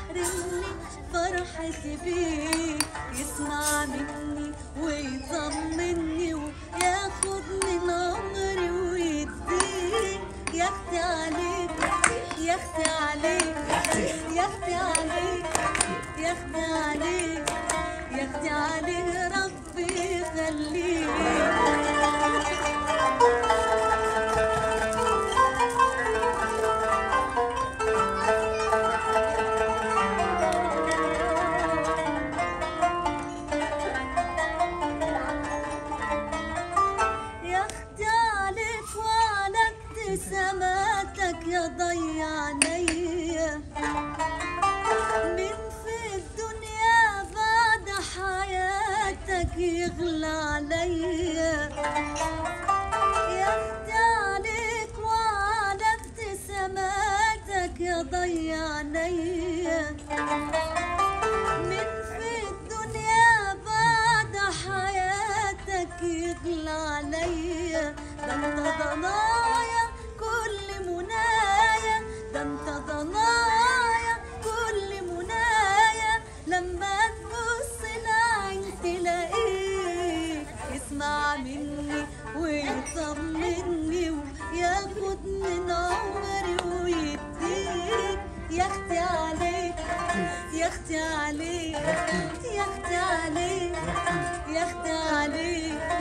يحرمني فرحتي بيه يسمع مني ويطمني وياخد من عمري ويديني يا اختي عليك يا اختي عليك يا اختي عليك يا اختي عليك يا اختي عليك ربي يخليك يا اختي عليك وعلى ابتساماتك يا ضي عينيا من في الدنيا بعد حياتك يغلى عليا يا اختي عليك وعلى ابتساماتك يا ضي عينيا من في الدنيا بعد حياتك يغلى عليا ده انت ضنايا كل منايا ده انت ضنايا كل منايا لما تبص العين تلاقيك اسمع مني ويطمني وياخد من عمري ويديك يا اختي عليك يا اختي عليك يا اختي عليك يا اختي عليك